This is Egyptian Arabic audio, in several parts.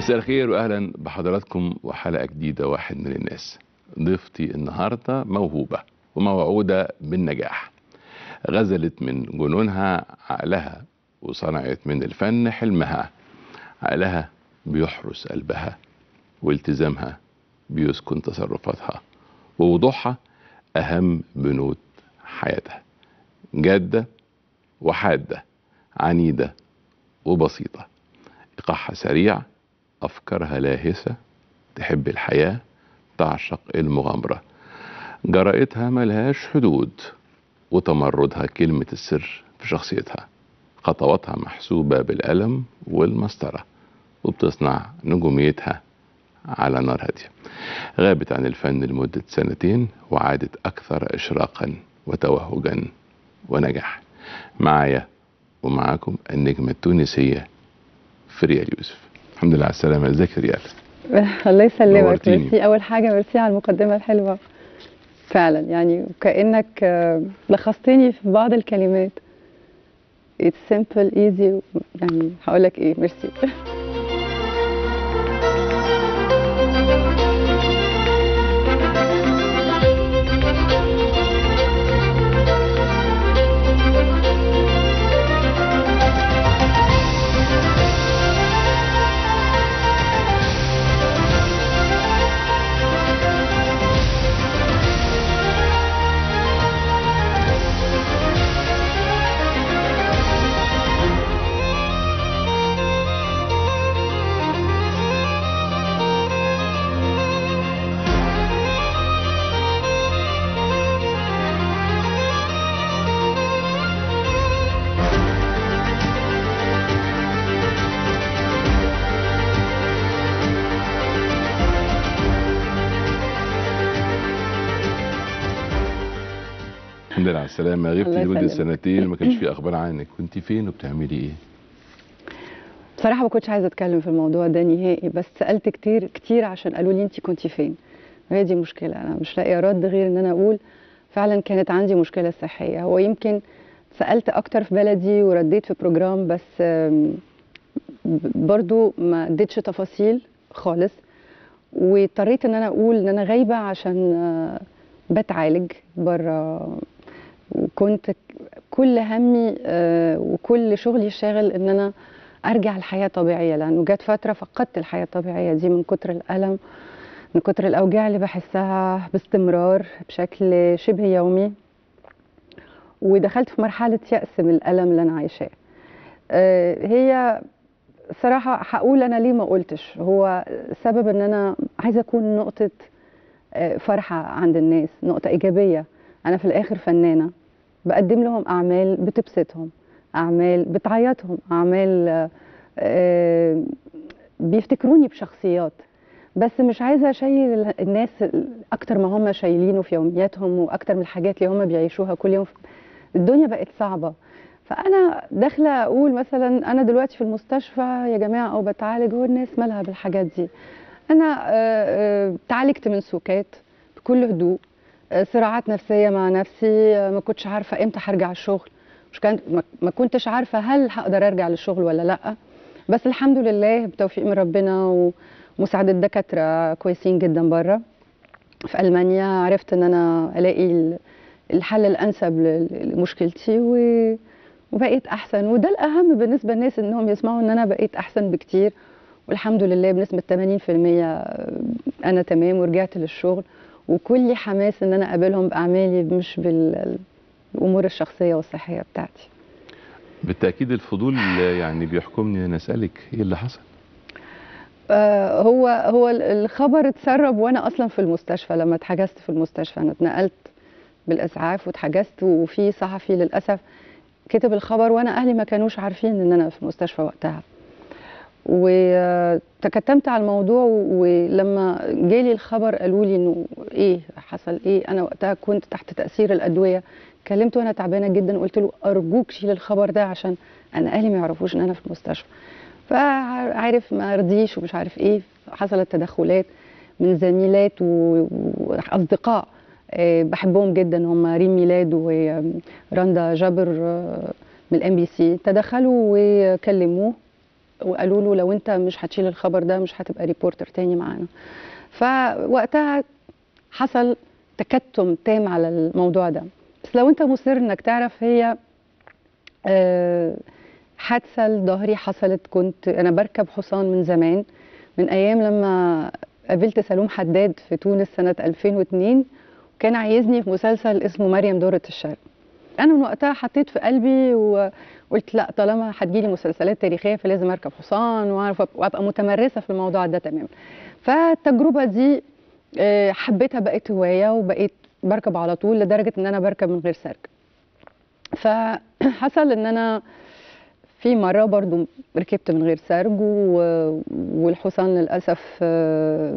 مساء الخير واهلا بحضراتكم وحلقه جديده واحد من الناس ضيفتي النهارده موهوبه وموعوده بالنجاح غزلت من جنونها عقلها وصنعت من الفن حلمها عقلها بيحرس قلبها والتزامها بيسكن تصرفاتها ووضوحها اهم بنود حياتها جاده وحاده عنيده وبسيطه ايقاعها سريع افكارها لاهسه تحب الحياه تعشق المغامره جرأتها ملهاش حدود وتمردها كلمه السر في شخصيتها خطواتها محسوبه بالقلم والمسطره وبتصنع نجوميتها على نار هاديه غابت عن الفن لمده سنتين وعادت اكثر اشراقا وتوهجا ونجاح معايا ومعاكم النجمه التونسيه فريال يوسف الحمد لله على السلامه ازيك يا ريال الله يسلمك نورتيني. ميرسي اول حاجه ميرسي على المقدمه الحلوه فعلا يعني كانك آه، لخصتني في بعض الكلمات it's simple easy يعني هقول لك ايه ميرسي الحمد لله على السلامه غبتي الله لمده يسلمك. سنتين ما كانش في اخبار عنك كنت فين وبتعملي ايه بصراحه ما كنتش عايزه اتكلم في الموضوع ده نهائي بس سالت كتير كتير عشان قالوا لي انت كنتي فين وهي دي مشكله انا مش لاقيه رد غير ان انا اقول فعلا كانت عندي مشكله صحيه هو يمكن سالت اكتر في بلدي ورديت في بروجرام بس آم، ب- برضو ما اديتش تفاصيل خالص واضطريت ان انا اقول ان انا غايبه عشان آه، بتعالج بره وكنت ك- كل همي آه، وكل شغلي الشاغل ان انا ارجع لحياه طبيعيه لانه جت فتره فقدت الحياه الطبيعيه دي من كتر الالم من كتر الاوجاع اللي بحسها باستمرار بشكل شبه يومي ودخلت في مرحله يأس من الالم اللي انا عايشاه آه، هي صراحه هقول انا ليه ما قلتش هو سبب ان انا عايزه اكون نقطه آه، فرحه عند الناس نقطه ايجابيه انا في الاخر فنانه بقدم لهم اعمال بتبسطهم اعمال بتعيطهم اعمال آه، آه، بيفتكروني بشخصيات بس مش عايزه اشيل الناس اكتر ما هم شايلينه في يومياتهم واكتر من الحاجات اللي هم بيعيشوها كل يوم الدنيا بقت صعبه فانا داخله اقول مثلا انا دلوقتي في المستشفى يا جماعه او بتعالج هو الناس مالها بالحاجات دي انا آه، آه، تعالجت من سكات بكل هدوء آه، صراعات نفسيه مع نفسي آه، ما كنتش عارفه امتى هرجع الشغل مش كان ما- ما كنتش عارفه هل هقدر ارجع للشغل ولا لا بس الحمد لله بتوفيق من ربنا ومساعده دكاتره كويسين جدا بره في المانيا عرفت ان انا الاقي ال- الحل الانسب ل- لمشكلتي و- وبقيت احسن وده الاهم بالنسبه للناس انهم يسمعوا ان انا بقيت احسن بكتير والحمد لله بنسبه 80% انا تمام ورجعت للشغل وكل حماس ان انا اقابلهم باعمالي مش بالامور الشخصيه والصحيه بتاعتي بالتاكيد الفضول يعني بيحكمني ان اسالك ايه اللي حصل آه، هو هو ال- الخبر اتسرب وانا اصلا في المستشفى لما اتحجزت في المستشفى انا اتنقلت بالاسعاف واتحجزت وفي صحفي للاسف كتب الخبر وانا اهلي ما كانوش عارفين ان انا في المستشفى وقتها وتكتمت على الموضوع ولما جالي الخبر قالوا لي انه ايه حصل ايه انا وقتها كنت تحت تاثير الادويه كلمته وانا تعبانه جدا وقلت له ارجوك شيل الخبر ده عشان انا اهلي ما يعرفوش ان انا في المستشفى فعارف ما رضيش ومش عارف ايه حصلت تدخلات من زميلات و- واصدقاء آه، بحبهم جدا هم ريم ميلاد ورندا جابر آه، من الام بي سي تدخلوا وكلموه وقالوا له لو انت مش هتشيل الخبر ده مش هتبقى ريبورتر تاني معانا فوقتها حصل تكتم تام على الموضوع ده بس لو انت مصر انك تعرف هي آه، حادثه لظهري حصلت كنت انا بركب حصان من زمان من ايام لما قابلت سلوم حداد في تونس سنه 2002 وكان عايزني في مسلسل اسمه مريم دورة الشرق انا من وقتها حطيت في قلبي وقلت لا طالما هتجيلي مسلسلات تاريخيه فلازم اركب حصان واعرف وابقى متمرسه في الموضوع ده تماما فالتجربه دي آه، حبيتها بقت هوايه وبقيت بركب على طول لدرجه ان انا بركب من غير سرج فحصل ان انا في مره برضو ركبت من غير سرج و- والحصان للاسف آه،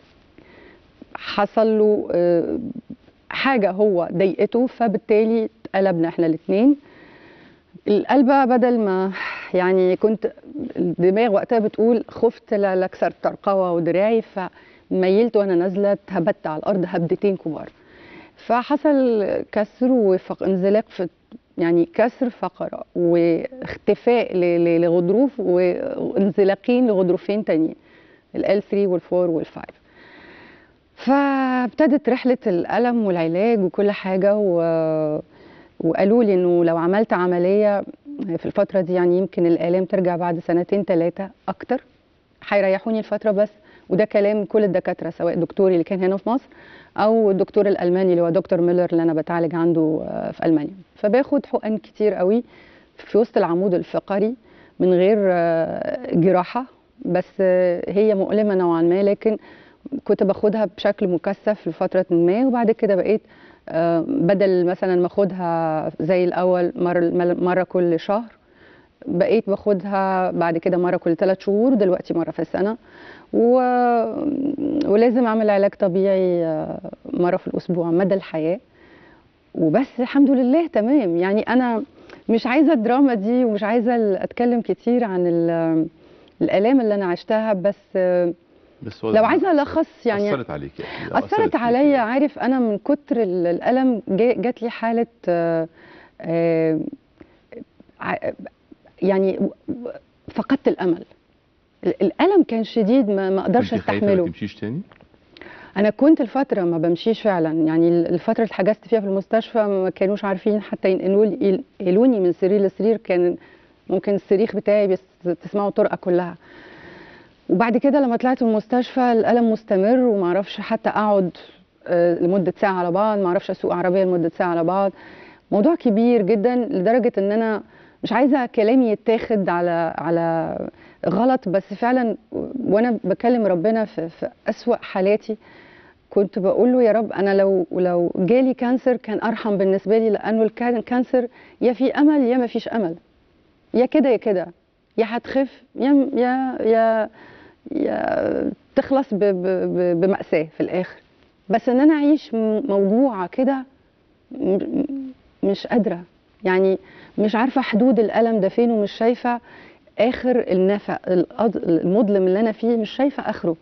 حصل له آه، حاجه هو ضايقته فبالتالي اتقلبنا احنا الاثنين القلبة بدل ما يعني كنت الدماغ وقتها بتقول خفت لا لا اكسر ترقوة ودراعي فميلت وانا نازله اتهبت على الارض هبدتين كبار فحصل كسر وانزلاق في يعني كسر فقرة واختفاء ل- ل- لغضروف وانزلاقين لغضروفين تانيين ال L3 وال 4 وال 5 فابتدت رحلة الألم والعلاج وكل حاجة و... وقالوا لي إنه لو عملت عملية في الفترة دي يعني يمكن الآلام ترجع بعد سنتين ثلاثة أكتر هيريحوني الفترة بس وده كلام كل الدكاترة سواء دكتوري اللي كان هنا في مصر أو الدكتور الألماني اللي هو دكتور ميلر اللي أنا بتعالج عنده آه، في ألمانيا فباخد حقن كتير قوي في وسط العمود الفقري من غير آه، جراحة بس آه، هي مؤلمة نوعا ما لكن كنت باخدها بشكل مكثف لفترة ما وبعد كده بقيت آه، بدل مثلا ما اخدها زي الاول مره مره كل شهر بقيت باخدها بعد كده مره كل ثلاث شهور دلوقتي مره في السنه و... ولازم اعمل علاج طبيعي آه، مره في الاسبوع مدى الحياه وبس الحمد لله تمام يعني انا مش عايزه الدراما دي ومش عايزه ال- اتكلم كتير عن ال- الالام اللي انا عشتها بس آه، بس هو لو عايزه الخص يعني اثرت عليك يعني اثرت فيك عليا يعني. عارف انا من كتر ال- الالم جا- جات لي حاله آه، آه، ع- يعني و- و- فقدت الامل ال- الالم كان شديد ما ما اقدرش كنت خايفة ما استحمله تمشيش تاني انا كنت الفتره ما بمشيش فعلا يعني ال- الفتره اللي اتحجزت فيها في المستشفى ما كانوش عارفين حتى ينقلوا لي ينقلوني من سرير لسرير كان ممكن الصريخ بتاعي بس تسمعوا طرقه كلها وبعد كده لما طلعت من المستشفى الالم مستمر وما اعرفش حتى اقعد آه، لمده ساعه على بعض ما اعرفش اسوق عربيه لمده ساعه على بعض موضوع كبير جدا لدرجه ان انا مش عايزه كلامي يتاخد على على غلط بس فعلا وانا بكلم ربنا في, في اسوا حالاتي كنت بقول له يا رب انا لو لو جالي كانسر كان ارحم بالنسبه لي لانه الكان- الكانسر يا في امل يا ما فيش امل يا كده يا كده يا هتخف يا يا يا يا تخلص ب- ب- ب- بمأساة في الآخر بس إن أنا أعيش م- موجوعة كده م- م- مش قادرة يعني مش عارفة حدود الألم ده فين ومش شايفة آخر النفق الأض- المظلم اللي أنا فيه مش شايفة آخره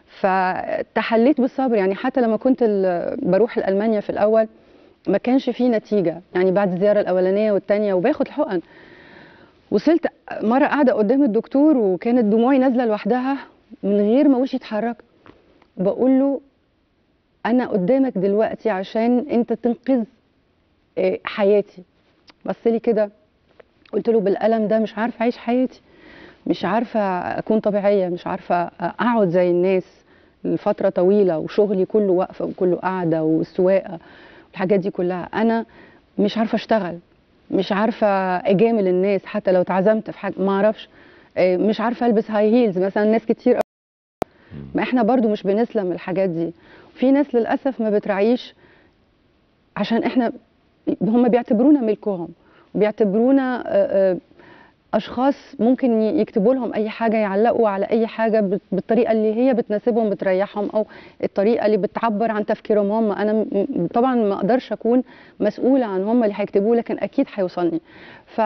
فتحليت بالصبر يعني حتى لما كنت ال- بروح لألمانيا في الأول ما كانش فيه نتيجة يعني بعد الزيارة الأولانية والتانية وباخد الحقن وصلت مرة قاعدة قدام الدكتور وكانت دموعي نازلة لوحدها من غير ما وشي يتحرك بقول له أنا قدامك دلوقتي عشان أنت تنقذ آه، حياتي بص لي كده قلت له بالألم ده مش عارفة أعيش حياتي مش عارفة أكون طبيعية مش عارفة أقعد زي الناس لفترة طويلة وشغلي كله واقفة وكله قاعدة والسواقة والحاجات دي كلها أنا مش عارفة أشتغل مش عارفة أجامل الناس حتى لو اتعزمت في حاجة ما أعرفش آه، مش عارفة ألبس هاي هيلز مثلا ناس كتير ما احنا برضو مش بنسلم من الحاجات دي في ناس للأسف ما بتراعيش عشان احنا هم بيعتبرونا ملكهم وبيعتبرونا آه، آه، اشخاص ممكن ي- يكتبوا لهم اي حاجه يعلقوا على اي حاجه بال- بالطريقه اللي هي بتناسبهم بتريحهم او الطريقه اللي بتعبر عن تفكيرهم هم انا م- م- طبعا ما اقدرش اكون مسؤوله عن هم اللي هيكتبوه لكن اكيد هيوصلني ف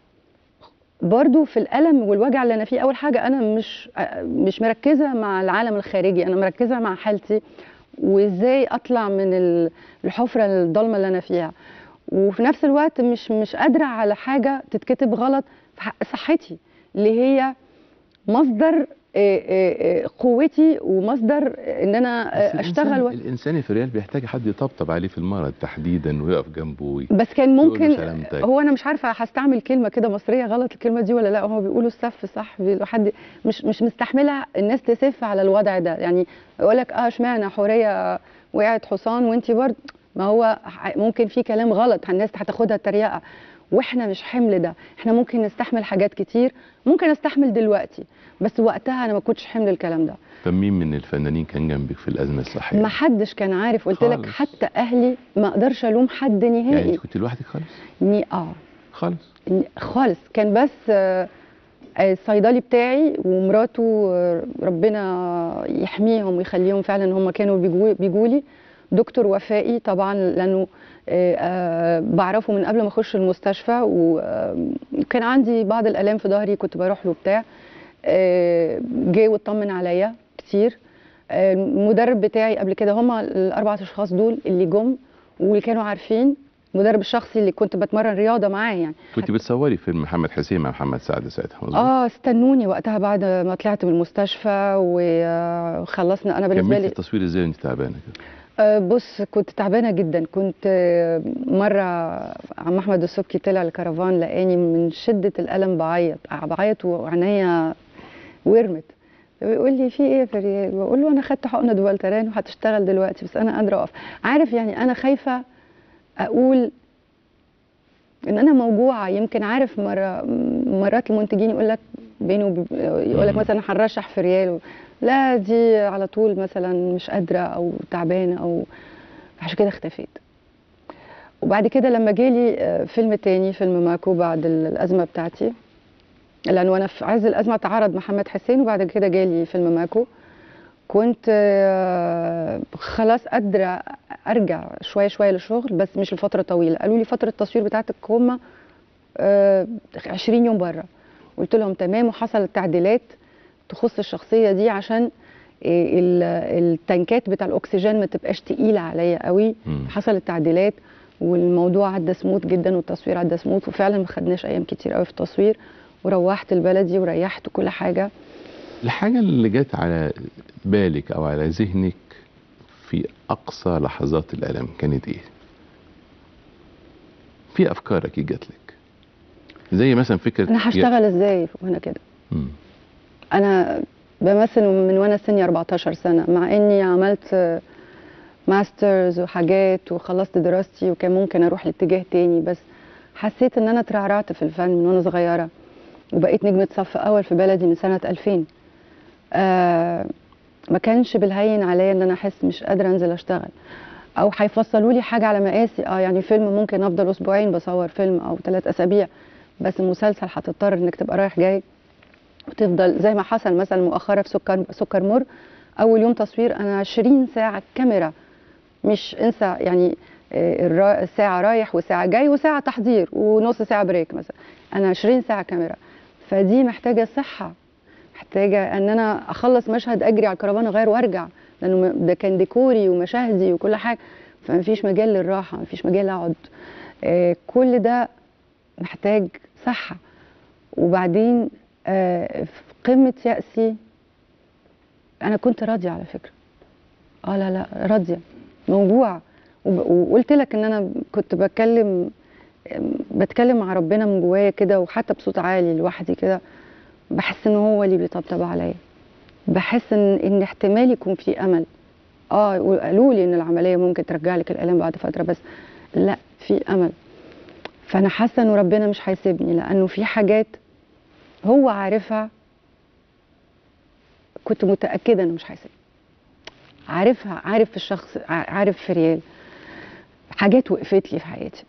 برضو في الالم والوجع اللي انا فيه اول حاجه انا مش آه، مش مركزه مع العالم الخارجي انا مركزه مع حالتي وازاي اطلع من ال- الحفره الضلمه اللي انا فيها وفي نفس الوقت مش مش قادره على حاجه تتكتب غلط في حق صحتي اللي هي مصدر آه، آه، آه، قوتي ومصدر ان انا بس آه، اشتغل الإنسان, و... الانسان في ريال بيحتاج حد يطبطب عليه في المرض تحديدا ويقف جنبه وي- بس كان يقول له ممكن سلامتك. هو انا مش عارفه هستعمل كلمه كده مصريه غلط الكلمه دي ولا لا هو بيقولوا السف صح بيقولوا حد مش مش مستحمله الناس تسف على الوضع ده يعني يقول لك اه اشمعنى حوريه وقعت حصان وانت برضه ما هو ح- ممكن في كلام غلط الناس هتاخدها تريقه واحنا مش حمل ده احنا ممكن نستحمل حاجات كتير ممكن استحمل دلوقتي بس وقتها انا ما كنتش حمل الكلام ده طب مين من الفنانين كان جنبك في الازمه الصحيه؟ ما حدش كان عارف قلت لك خالص. حتى اهلي ما اقدرش الوم حد يعني نهائي انت كنت لوحدك خالص؟ ني اه خالص خالص كان بس آه، الصيدلي بتاعي ومراته آه، ربنا يحميهم ويخليهم فعلا هم كانوا بيجوا بيجوا لي دكتور وفائي طبعا لانه آه، آه، بعرفه من قبل ما اخش المستشفى وكان عندي بعض الالام في ظهري كنت بروح له بتاع آه، جه واطمن عليا كتير آه، المدرب بتاعي قبل كده هم الاربع اشخاص دول اللي جم واللي كانوا عارفين المدرب الشخصي اللي كنت بتمرن رياضه معاه يعني كنت بتصوري فيلم محمد حسين مع محمد سعد ساعتها مظبوط؟ اه استنوني وقتها بعد ما طلعت من المستشفى وخلصنا انا بالنسبه كملتي لي التصوير ازاي وانت تعبانه كده؟ آه بص كنت تعبانه جدا كنت آه، مره عم احمد السبكي طلع الكرفان لقاني من شده الالم بعيط آه، بعيط وعينيا ورمت بيقول لي في ايه يا فريال بقول له انا خدت حقنه دوالتران وهتشتغل دلوقتي بس انا قادره اقف عارف يعني انا خايفه اقول ان انا موجوعه يمكن عارف مره مرات المنتجين يقول لك بينه وب- يقول لك مم. مثلا هنرشح في ريال لا دي على طول مثلا مش قادره او تعبانه او عشان كده اختفيت وبعد كده لما جالي آه، فيلم تاني فيلم ماكو بعد ال- الازمه بتاعتي لانه انا في عز الازمه تعرض محمد حسين وبعد كده جالي فيلم ماكو كنت آه، خلاص قادره ارجع شويه شويه للشغل بس مش لفتره طويله قالوا لي فتره التصوير بتاعتك هم 20 يوم بره قلت لهم تمام وحصلت تعديلات تخص الشخصيه دي عشان آه، ال- التنكات بتاع الاكسجين ما تبقاش تقيله عليا قوي مم. حصلت تعديلات والموضوع عدى سموث جدا والتصوير عدى سموث وفعلا ما خدناش ايام كتير قوي في التصوير وروحت البلدي وريحت كل حاجه الحاجه اللي جت على بالك او على ذهنك في اقصى لحظات الالم كانت ايه؟ في افكار اكيد جات لك زي مثلا فكره انا هشتغل ازاي وانا كده مم. انا بمثل من وانا سني 14 سنه مع اني عملت ماسترز وحاجات وخلصت دراستي وكان ممكن اروح لاتجاه تاني بس حسيت ان انا اترعرعت في الفن من وانا صغيره وبقيت نجمه صف اول في بلدي من سنه 2000 آه ما كانش بالهين عليا ان انا احس مش قادره انزل اشتغل او هيفصلوا لي حاجه على مقاسي اه يعني فيلم ممكن افضل اسبوعين بصور فيلم او ثلاث اسابيع بس المسلسل هتضطر انك تبقى رايح جاي وتفضل زي ما حصل مثلا مؤخرا في سكر سكر مر اول يوم تصوير انا 20 ساعه كاميرا مش انسى يعني آه، الرا- ساعه رايح وساعه جاي وساعه تحضير ونص ساعه بريك مثلا انا 20 ساعه كاميرا فدي محتاجه صحه محتاجه ان انا اخلص مشهد اجري على الكرفان اغير وارجع لانه م- ده كان ديكوري ومشاهدي وكل حاجه فمفيش مجال للراحه مفيش مجال اقعد آه، كل ده محتاج صحه وبعدين آه، في قمه يأسي انا كنت راضيه على فكره اه لا لا راضيه موجوعه وب- وقلت لك ان انا كنت بتكلم بتكلم مع ربنا من جوايا كده وحتى بصوت عالي لوحدي كده بحس ان هو اللي بيطبطب عليا بحس ان ان احتمال يكون في امل اه قالوا لي ان العمليه ممكن ترجع لك الالام بعد فتره بس لا في امل فانا حاسه ان ربنا مش هيسيبني لانه في حاجات هو عارفها كنت متاكده انه مش هيسيبني عارفها عارف في الشخص ع- عارف في ريال حاجات وقفت لي في حياتي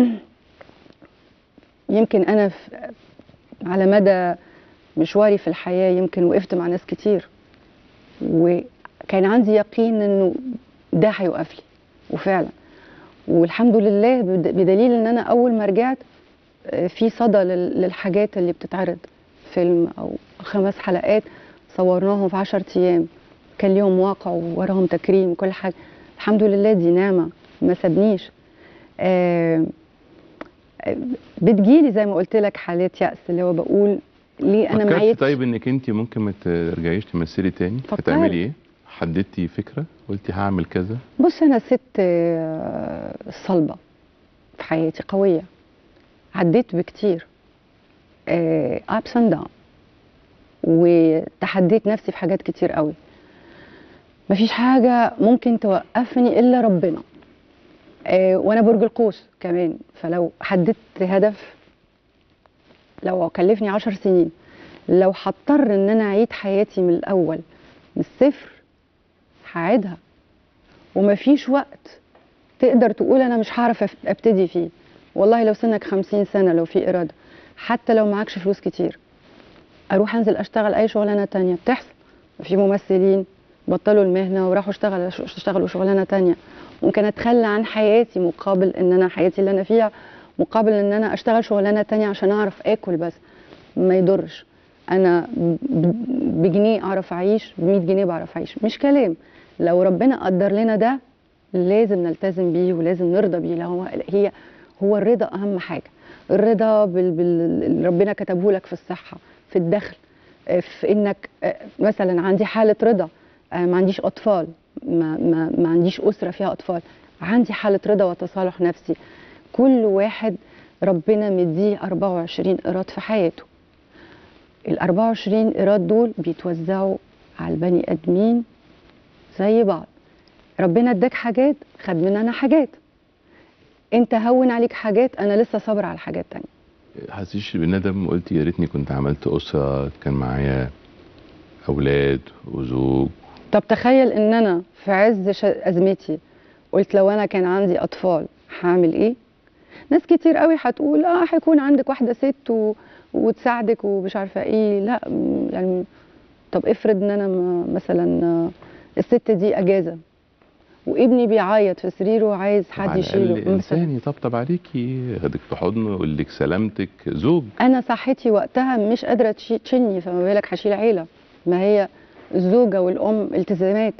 يمكن انا في على مدى مشواري في الحياه يمكن وقفت مع ناس كتير وكان عندي يقين انه ده هيوقف لي وفعلا والحمد لله بد- بدليل ان انا اول ما رجعت آه، في صدى لل- للحاجات اللي بتتعرض فيلم او خمس حلقات صورناهم في 10 ايام كان ليهم واقع ووراهم تكريم وكل حاجه الحمد لله دي نعمه ما سابنيش آه، آه، بتجيلي زي ما قلت لك حالات يأس اللي هو بقول ليه انا فكرتي معيتش طيب انك انت ممكن ما ترجعيش تمثلي تاني فكرت. هتعملي ايه حددتي فكره قلتي هعمل كذا بص انا ست آه، صلبه في حياتي قويه عديت بكتير ابس اند داون وتحديت نفسي في حاجات كتير قوي مفيش حاجه ممكن توقفني الا ربنا آه، وانا برج القوس كمان فلو حددت هدف لو كلفني عشر سنين لو هضطر ان انا اعيد حياتي من الاول من الصفر هعيدها ومفيش وقت تقدر تقول انا مش هعرف أف- ابتدي فيه والله لو سنك خمسين سنة لو في إرادة حتى لو معكش فلوس كتير أروح أنزل أشتغل أي شغلانة تانية بتحصل في ممثلين بطلوا المهنة وراحوا اشتغل اشتغلوا شغلانة تانية ممكن أتخلى عن حياتي مقابل إن أنا حياتي اللي أنا فيها مقابل إن أنا أشتغل شغلانة تانية عشان أعرف آكل بس ما يضرش أنا ب- بجنيه أعرف أعيش ب 100 جنيه بعرف أعيش مش كلام لو ربنا قدر لنا ده لازم نلتزم بيه ولازم نرضى بيه لو هو هي هو الرضا اهم حاجه الرضا بال... بال... اللي ربنا كتبه لك في الصحه في الدخل آه، في انك آه، مثلا عندي حاله رضا آه، ما عنديش اطفال ما, ما, ما عنديش اسره فيها اطفال عندي حاله رضا وتصالح نفسي كل واحد ربنا مديه 24 ايراد في حياته ال 24 ايراد دول بيتوزعوا على البني ادمين زي بعض ربنا اداك حاجات خد مننا حاجات انت هون عليك حاجات انا لسه صابره على حاجات تانية حسيتش بالندم قلتي يا ريتني كنت عملت اسره كان معايا اولاد وزوج طب تخيل ان انا في عز ش- ازمتي قلت لو انا كان عندي اطفال هعمل ايه ناس كتير قوي هتقول اه هيكون عندك واحده ست و... وتساعدك ومش عارفه ايه لا م- يعني طب افرض ان انا م- مثلا آه، الست دي اجازه وابني بيعيط في سريره وعايز حد على يشيله الأقل مثلا انسان يطبطب عليكي ياخدك في حضنه يقول لك سلامتك زوج انا صحتي وقتها مش قادره تشي- تشيلني فما بالك هشيل عيله ما هي الزوجه والام التزامات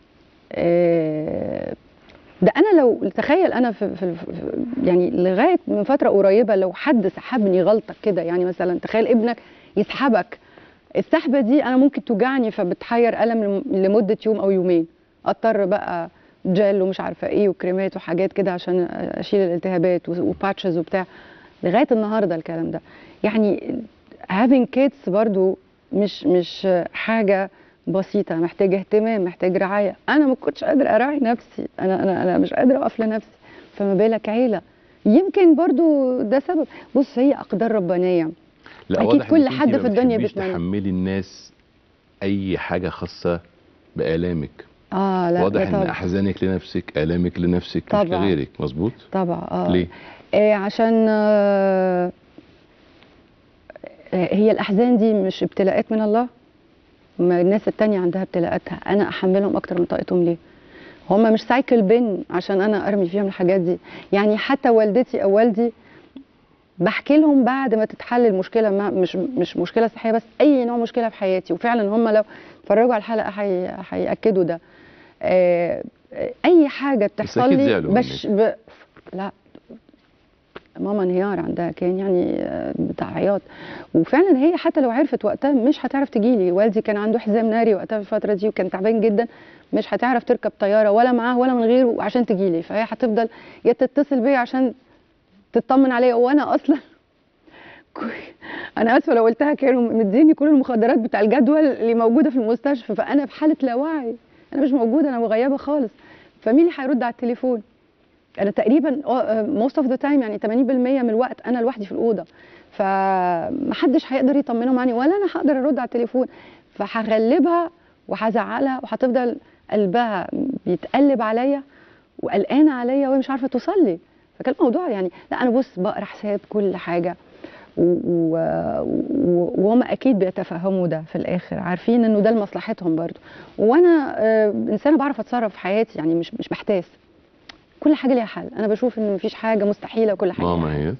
آه، ده انا لو تخيل انا في, في في- يعني لغايه من فتره قريبه لو حد سحبني غلطه كده يعني مثلا تخيل ابنك يسحبك السحبه دي انا ممكن توجعني فبتحير الم لم- لمده يوم او يومين اضطر بقى جل ومش عارفه ايه وكريمات وحاجات كده عشان اشيل الالتهابات وباتشز وبتاع لغايه النهارده الكلام ده يعني having kids برضو مش مش حاجه بسيطه محتاج اهتمام محتاج رعايه انا ما كنتش قادره اراعي نفسي انا انا انا مش قادره اقف لنفسي فما بالك عيله يمكن برضو ده سبب بص هي اقدار ربانيه لا أكيد واضح كل إنك أنت حد ما في الدنيا بتحبيش بيتمنى. تحملي الناس اي حاجه خاصه بالامك اه لا واضح ده ان طبعا احزانك لنفسك الامك لنفسك مش طبعاً. لغيرك مظبوط طبعا اه ليه إيه عشان آه آه، هي الأحزان دي مش ابتلاءات من الله ما الناس التانية عندها ابتلاءاتها أنا أحملهم أكتر من طاقتهم ليه هما مش سايكل بين عشان أنا أرمي فيهم الحاجات دي يعني حتى والدتي أو والدي بحكي لهم بعد ما تتحل المشكلة ما مش مش مشكلة صحية بس أي نوع مشكلة في حياتي وفعلا هم لو اتفرجوا على الحلقة هي- هيأكدوا ده آه، آه، أي حاجة بتحصل أكيد لي زعلوا بش ب... لا ماما انهيار عندها كان يعني آه، بتاع عياط وفعلا هي حتى لو عرفت وقتها مش هتعرف تجيلي والدي كان عنده حزام ناري وقتها في الفتره دي وكان تعبان جدا مش هتعرف تركب طياره ولا معاه ولا من غيره عشان تجيلي فهي هتفضل يا تتصل بيا عشان تطمن عليا وانا اصلا كو- انا اسفه لو قلتها كانوا مديني كل المخدرات بتاع الجدول اللي موجوده في المستشفى فانا في حاله لا وعي انا مش موجوده انا مغيبه خالص فمين اللي هيرد على التليفون انا تقريبا موست اوف ذا تايم يعني 80% من الوقت انا لوحدي في الاوضه فمحدش هيقدر يطمنهم عني ولا انا هقدر ارد على التليفون فهغلبها وهزعلها وهتفضل قلبها بيتقلب عليا وقلقانه عليا وهي مش عارفه توصل لي فكان الموضوع يعني لا انا بص بقرا حساب كل حاجه و- و- و- وهم اكيد بيتفهموا ده في الاخر عارفين انه ده لمصلحتهم برضو وانا آه، انسانه بعرف اتصرف في حياتي يعني مش مش بحتاس كل حاجه ليها حل انا بشوف ان مفيش حاجه مستحيله وكل حاجه ماما هي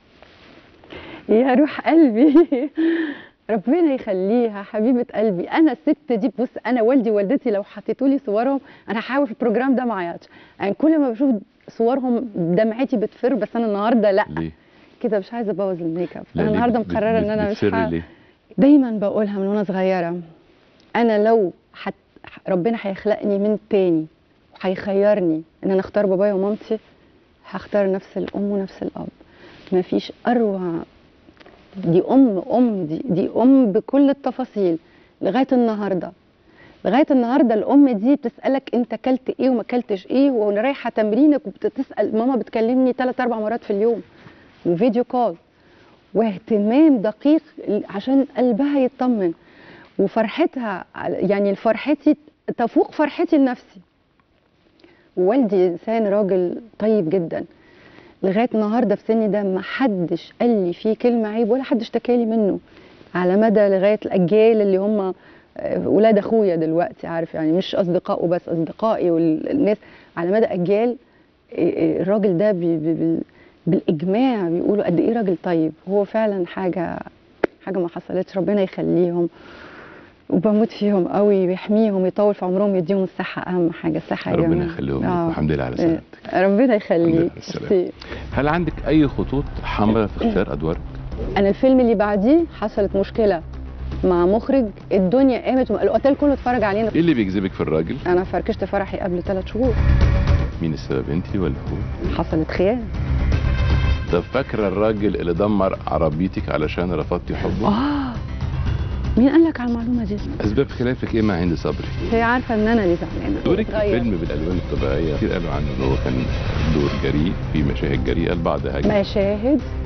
يا روح قلبي ربنا يخليها حبيبه قلبي انا الست دي بص انا والدي ووالدتي لو حطيتوا لي صورهم انا هحاول في البروجرام ده ما اعيطش يعني كل ما بشوف صورهم دمعتي بتفر بس انا النهارده لا ليه كده مش عايزه ابوظ الميك اب لا انا ليه النهارده بت- مقرره ان بت- انا مش بتفر ه... ليه دايما بقولها من وانا صغيره انا لو حت ربنا هيخلقني من تاني وهيخيرني ان انا اختار بابايا ومامتي هختار نفس الام ونفس الاب مفيش اروع دي ام ام دي دي ام بكل التفاصيل لغايه النهارده لغايه النهارده الام دي بتسالك انت اكلت ايه وما اكلتش ايه وانا رايحه تمرينك وبتسال ماما بتكلمني ثلاث اربع مرات في اليوم وفيديو كول واهتمام دقيق عشان قلبها يطمن وفرحتها يعني فرحتي تفوق فرحتي لنفسي ووالدي انسان راجل طيب جدا لغايه النهارده في سني ده ما حدش قال لي فيه كلمه عيب ولا حد اشتكى لي منه على مدى لغايه الاجيال اللي هم ولاد اخويا دلوقتي عارف يعني مش اصدقائه بس اصدقائي والناس على مدى اجيال الراجل ده بي بي بالاجماع بيقولوا قد ايه راجل طيب هو فعلا حاجه حاجه ما حصلتش ربنا يخليهم وبموت فيهم قوي ويحميهم يطول في عمرهم يديهم الصحه اهم حاجه الصحه يا ربنا جماعة. يخليهم آه. لك والحمد لله على سلامتك ربنا الحمد لله يخليك على السلامة. ميرسي. هل عندك اي خطوط حمراء في اختيار ادوارك انا الفيلم اللي بعديه حصلت مشكله مع مخرج الدنيا قامت الاوتيل كله اتفرج علينا ايه اللي بيجذبك في الراجل انا فركشت فرحي قبل ثلاث شهور مين السبب انت ولا هو حصلت خيانه طب فاكره الراجل اللي دمر عربيتك علشان رفضتي حبه اه مين قال لك على المعلومه دي اسباب خلافك ايه مع هند صبري هي عارفه ان انا اللي زعلانه دورك في اتغير. الفيلم بالالوان الطبيعيه كتير قالوا عنه ان هو كان دور جريء في مشاهد جريئه البعض هاجم مشاهد